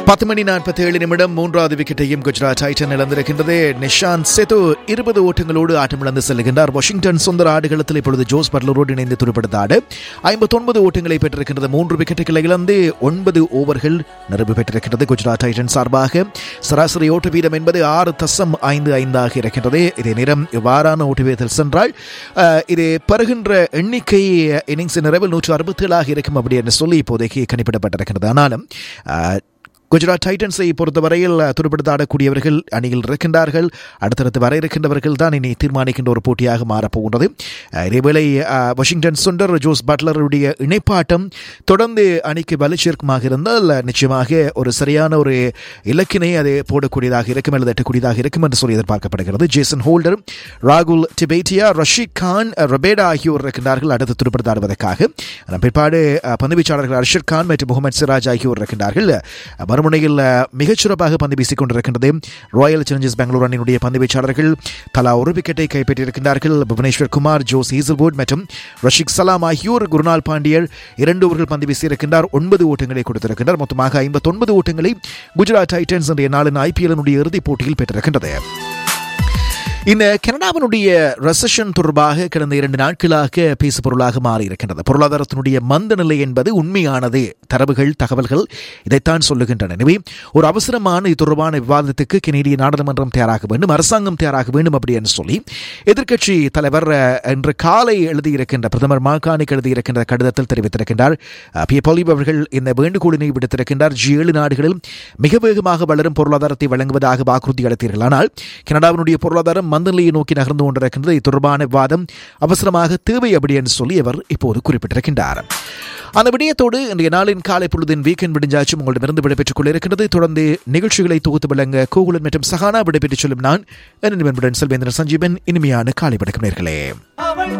பத்து மணி நாற்பத்தி ஏழு நிமிடம் மூன்றாவது விக்கெட்டையும் குஜராத் டைட்டன் இழந்திருக்கின்றது நிஷாந்த் செது இருபது ஓட்டங்களோடு ஆட்டமிழந்து செல்கின்றார் வாஷிங்டன் சுந்தர ஆடுகளத்தில் இப்பொழுது ஜோஸ் பட்லரோடு இணைந்து துடுப்படுத்த ஆடு ஐம்பத்தொன்பது ஓட்டங்களை பெற்றிருக்கின்றது மூன்று விக்கெட்டுகளை இழந்து ஒன்பது ஓவர்கள் நிறைவு பெற்றிருக்கின்றது குஜராத் டைட்டன் சார்பாக சராசரி ஓட்ட வீதம் என்பது ஆறு தசம் ஐந்து ஐந்தாக இருக்கின்றது இதே நேரம் இவ்வாறான ஓட்ட வீதத்தில் சென்றால் அஹ், இது பெறுகின்ற எண்ணிக்கை இன்னிங்ஸ் நிறைவில் நூற்று அறுபத்தி ஏழாக இருக்கும் அப்படி என்று சொல்லி இப்போதைக்கு கணிப்பிடப்பட்டிருக்கிறது ஆனாலும் அஹ், குஜராத் டைட்டன்ஸை பொறுத்தவரையில் துடுப்படுத்த ஆடக்கூடியவர்கள் அணியில் இருக்கின்றார்கள் அடுத்தடுத்து வர இருக்கின்றவர்கள் தான் இனி தீர்மானிக்கின்ற ஒரு போட்டியாக மாறப்போகின்றது அஹ், இதேவேளை அஹ், வாஷிங்டன் சுண்டர் ஜோஸ் பட்லருடைய இணைப்பாட்டம் தொடர்ந்து அணிக்கு வலு சேர்க்குமாக இருந்தால் நிச்சயமாக ஒரு சரியான ஒரு இலக்கினை அது போடக்கூடியதாக இருக்கும் அல்லது எட்டக்கூடியதாக இருக்கும் என்று சொல்லி எதிர்பார்க்கப்படுகிறது ஜேசன் ஹோல்டர் ராகுல் டிபேட்டியா ரஷீத் கான் ரபேடா ஆகியோர் இருக்கின்றார்கள் அடுத்து துடுப்படுத்த ஆடுவதற்காக அதன் பிற்பாடு அஹ், பந்து வீச்சாளர்கள் அர்ஷத் கான் மற்றும் முகமது சிராஜ் ஆகியோர் இருக்கின்றார்கள் அஹ், மறுமுனையில் அஹ், மிகச்சிறப்பாக பந்து வீசிக் கொண்டிருக்கின்றது ராயல் சேலஞ்சர்ஸ் பெங்களூர் அணியினுடைய பந்து வீச்சாளர்கள் தலா ஒரு விக்கெட்டை கைப்பற்றியிருக்கின்றார்கள் புவனேஸ்வர் குமார் ஜோஸ் ஹீசல்வுட் மற்றும் ரஷிக் சலாம் ஆகியோர் குருநாள் பாண்டியர் இரண்டு ஓவர்கள் பந்து வீசியிருக்கின்றார் ஒன்பது ஓட்டங்களை கொடுத்திருக்கின்றார் மொத்தமாக ஐம்பத்தொன்பது ஓட்டங்களை குஜராத் டைட்டன்ஸ் இன்றைய நாளின் ஐபிஎல்னுடைய இறுதிப் போட்டியில் பெற்றிருக்கின்றது இந்த கனடாவினுடைய ரெசஷன் தொடர்பாக கடந்த இரண்டு நாட்களாக பேசு பொருளாக மாறியிருக்கின்றது பொருளாதாரத்தினுடைய மந்த நிலை என்பது உண்மையானது தரவுகள் தகவல்கள் இதைத்தான் சொல்லுகின்றன எனவே ஒரு அவசரமான இது தொடர்பான விவாதத்துக்கு கெனடிய நாடாளுமன்றம் தயாராக வேண்டும் அரசாங்கம் தயாராக வேண்டும் அப்படி என்று சொல்லி எதிர்க்கட்சி தலைவர் அஹ், இன்று காலை எழுதியிருக்கின்ற பிரதமர் மாகாணிக்கு எழுதியிருக்கின்ற கடிதத்தில் தெரிவித்திருக்கின்றார் அஹ், பி பொலிப் அவர்கள் இந்த வேண்டுகோளினை விடுத்திருக்கின்றார் ஜி ஏழு நாடுகளில் மிக வேகமாக வளரும் பொருளாதாரத்தை வழங்குவதாக வாக்குறுதி அளித்தீர்கள் ஆனால் கனடாவினுடைய பொருளாதாரம் மந்தநிலையை நோக்கி நகர்ந்து கொண்டிருக்கின்றது இது தொடர்பான விவாதம் அவசரமாக தேவை அப்படி என்று சொல்லி அவர் இப்போது குறிப்பிட்டிருக்கின்றார் அந்த விடயத்தோடு இன்றைய நாளின் காலை பொழுதின் வீக்கெண்ட் விடிஞ்சாச்சும் உங்களிடமிருந்து விடைபெற்றுக் கொள்ள இருக்கின்றது தொடர்ந்து நிகழ்ச்சிகளை தொகுத்து வழங்க கோகுலன் மற்றும் சஹானா விடைபெற்றுச் சொல்லும் நான் என்ன செல்வேந்திரன் சஞ்சீவன் இனிமையான காலை வணக்கம் நேர்களே